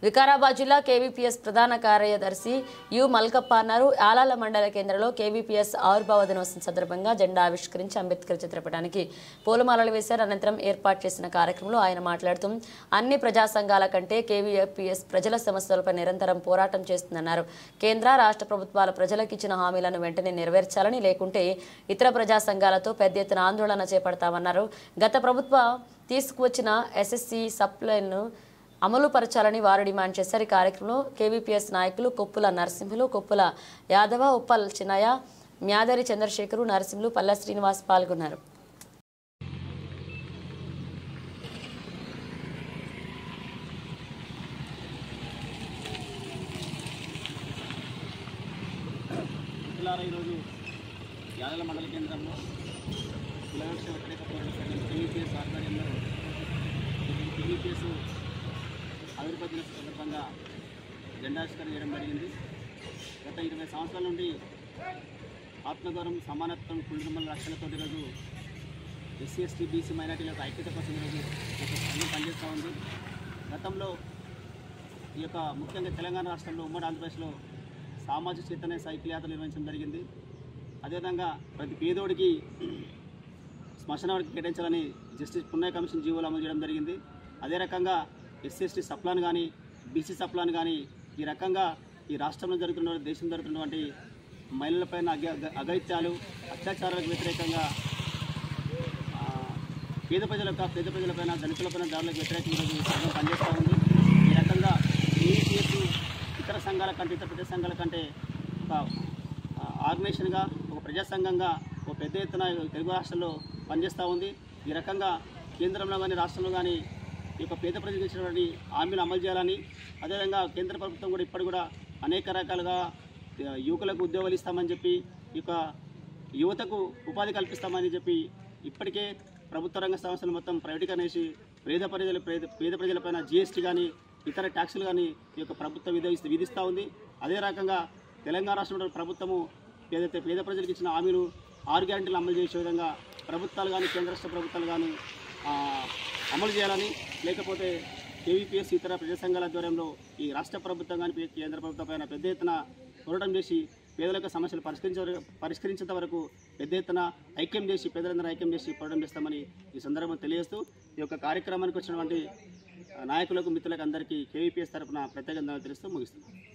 వికారాబాద్ జిల్లా కేవీపీఎస్ ప్రధాన కార్యదర్శి యు మల్కప్ప అన్నారు ఆలాల మండల కేంద్రంలో కేవీపీఎస్ ఆవిర్భావ దినోత్సవం సందర్భంగా జెండా ఆవిష్కరించి అంబేద్కర్ చిత్రపటానికి పూలమాలలు వేశారు అనంతరం ఏర్పాటు చేసిన కార్యక్రమంలో ఆయన మాట్లాడుతూ అన్ని ప్రజా సంఘాల కంటే కేవీపీఎస్ ప్రజల సమస్యలపై నిరంతరం పోరాటం చేస్తుందన్నారు కేంద్ర రాష్ట్ర ప్రభుత్వాలు ప్రజలకు ఇచ్చిన హామీలను వెంటనే నెరవేర్చాలని లేకుంటే ఇతర ప్రజా సంఘాలతో పెద్ద ఎత్తున ఆందోళన చేపడతామన్నారు గత ప్రభుత్వ తీసుకువచ్చిన ఎస్ఎస్సి సప్లైను అమలు పరచాలని వారు డిమాండ్ చేశారు ఈ కార్యక్రమంలో కేవీపీఎస్ నాయకులు కొప్పుల నరసింహులు కొప్పుల యాదవ ఉప్పల్ చిన్నయ్య మ్యాదరి చంద్రశేఖరు నరసింహులు పల్ల శ్రీనివాస్ పాల్గొన్నారు మిత్రులారా ఈరోజు యాదల మండల కేంద్రంలో కులవృక్ష వ్యతిరేక పోరాట సంఘం టీవీపీఎస్ ఆధ్వర్యంలో టీవీపీఎస్ ఆవిర్భావ సందర్భంగా జెండావిష్కరణ చేయడం జరిగింది గత ఇరవై సంవత్సరాల నుండి ఆత్మగౌరవం సమానత్వం కుటుంబాల రక్షణతో ఈరోజు ఎస్సీ ఎస్టీ బీసీ మైనార్టీలకు ఐక్యత కోసం ఈరోజు ఒక సంఘం పనిచేస్తూ ఉంది గతంలో ఈ యొక్క ముఖ్యంగా తెలంగాణ రాష్ట్రంలో ఉమ్మడి ఆంధ్రప్రదేశ్లో సామాజిక చైతన్య సైకిల్ యాత్ర నిర్వహించడం జరిగింది అదేవిధంగా ప్రతి పేదోడికి శ్మశానానికి కేటాయించాలని జస్టిస్ పున్నయ్య కమిషన్ జీవోలు అమలు చేయడం జరిగింది అదే రకంగా ఎస్సీ ఎస్టీ సప్లాన్ కానీ బీసీ సప్లాన్ కానీ ఈ రకంగా ఈ రాష్ట్రంలో జరుగుతున్న దేశం జరుగుతున్నటువంటి మహిళలపైన అగ అగైత్యాలు అత్యాచారాలకు వ్యతిరేకంగా ఆ, పేద ప్రజలకు పేద ప్రజలపైన దళితులపైన దాడులకు వ్యతిరేకంగా ఈరోజు ఈ సంఘం పనిచేస్తూ ఉంది ఈ రకంగా టీవీపీఎస్ ఇతర సంఘాల కంటే ఇతర ప్రజా సంఘాల కంటే ఒక ఆ, ఆర్గనైజేషన్గా ఒక ప్రజా సంఘంగా ఒక పెద్ద ఎత్తున తెలుగు రాష్ట్రాల్లో పనిచేస్తూ ఉంది ఈ రకంగా కేంద్రంలో కానీ రాష్ట్రంలో కానీ ఈ యొక్క పేద ప్రజలకు ఇచ్చినటువంటి హామీలు అమలు చేయాలని అదేవిధంగా కేంద్ర ప్రభుత్వం కూడా ఇప్పటి కూడా అనేక రకాలుగా ఆ, యువకులకు ఉద్యోగాలు ఇస్తామని చెప్పి ఈ యొక్క యువతకు ఉపాధి కల్పిస్తామని చెప్పి ఇప్పటికే ప్రభుత్వ రంగ సంస్థలు మొత్తం ప్రైవేటీకరణ చేసి పేద ప్రజల పేద పేద ప్రజలపైన జిఎస్టీ కానీ ఇతర ట్యాక్సులు కానీ ఈ యొక్క ప్రభుత్వం విధిస్తూ విధిస్తూ ఉంది అదే రకంగా తెలంగాణ రాష్ట్రంలో ప్రభుత్వము ఏదైతే పేద ప్రజలకు ఇచ్చిన హామీలు ఆరు గ్యారంటీలు అమలు చేసే విధంగా ప్రభుత్వాలు కానీ కేంద్ర రాష్ట్ర ప్రభుత్వాలు కానీ ఆ, అమలు చేయాలని లేకపోతే కేవీపీఎస్ ఇతర ప్రజా సంఘాల ఆధ్వర్యంలో ఈ రాష్ట్ర ప్రభుత్వం కానీ కేంద్ర ప్రభుత్వం పైన పెద్ద ఎత్తున పోరాటం చేసి పేదల యొక్క సమస్యలు పరిష్కరించే పరిష్కరించేంత వరకు పెద్ద ఎత్తున ఐక్యం చేసి పేదలందరూ ఐక్యం చేసి పోరాటం చేస్తామని ఈ సందర్భం తెలియజేస్తూ ఈ యొక్క కార్యక్రమానికి వచ్చినటువంటి ఆ, నాయకులకు మిత్రులకు అందరికీ కేవీపీఎస్ తరఫున ప్రత్యేకంగా తెలుస్తూ ముగిస్తున్నాను